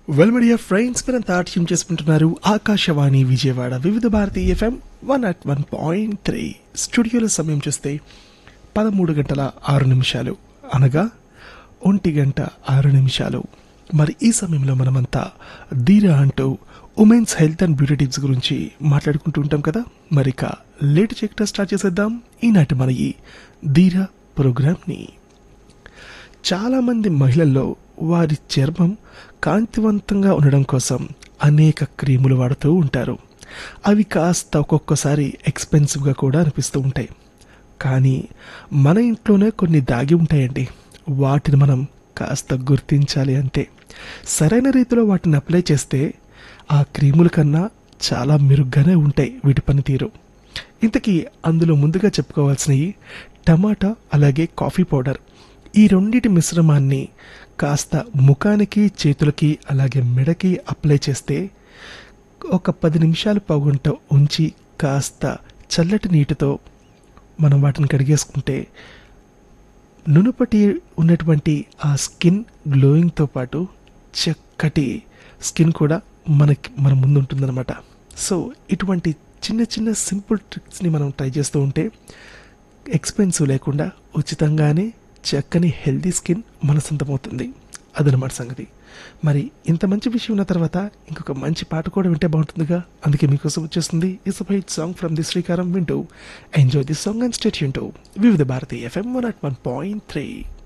well my dear friends మీరంతా ఆటం చేసుకుంటున్నారు Akashvani Vijayawada Vividh Bharati FM one at one point three స్టూడియోలో సమయం చూస్తే పదమూడు గంటల ఆరు నిమిషాలు అనగా ఒంటి గంట ఆరు నిమిషాలు మరి ఈ సమయంలో మనమంతా ధీర అంటూ women's health and beauty tips గురించి మాట్లాడుకుంటూ ఉంటాం కదా మరి ఇక లేట్ చేయకుండా స్టార్ట్ చేసేద్దాం ఈనాటి మన ఈ ధీర ప్రోగ్రామ్ని చాలామంది మహిళల్లో వారి చర్మం కాంతివంతంగా ఉండడం కోసం అనేక క్రీములు వాడుతూ ఉంటారు అవి కాస్త ఒక్కొక్కసారి ఎక్స్పెన్సివ్గా కూడా అనిపిస్తూ ఉంటాయి కానీ మన ఇంట్లోనే కొన్ని దాగి ఉంటాయండి వాటిని మనం కాస్త గుర్తించాలి అంతే సరైన రీతిలో వాటిని అప్లై చేస్తే ఆ క్రీముల కన్నా చాలా మెరుగ్గానే ఉంటాయి వీటి పనితీరు ఇంతకీ అందులో ముందుగా చెప్పుకోవాల్సినవి టమాటా అలాగే కాఫీ పౌడర్ ఈ రెండిటి మిశ్రమాన్ని కాస్త ముఖానికి చేతులకి అలాగే మెడకి అప్లై చేస్తే ఒక పది నిమిషాలు పావుగంట ఉంచి కాస్త చల్లటి నీటితో మనం వాటిని కడిగేసుకుంటే నునుపటి ఉన్నటువంటి ఆ స్కిన్ గ్లోయింగ్తో పాటు చక్కటి స్కిన్ కూడా మనకి మన ముందు ఉంటుందన్నమాట సో ఇటువంటి చిన్న చిన్న సింపుల్ ట్రిక్స్ని మనం ట్రై చేస్తూ ఉంటే ఎక్స్పెన్సివ్ లేకుండా ఉచితంగానే చక్కని హెల్దీ స్కిన్ మన సొంతమవుతుంది అదనమాట సంగతి మరి ఇంత మంచి విషయం ఉన్న తర్వాత ఇంకొక మంచి పాట కూడా వింటే బాగుంటుందిగా అందుకే మీకోసం వచ్చేస్తుంది is fight song from the Srikaram వింటూ enjoy the song and state Vividh Bharati FM one at one point three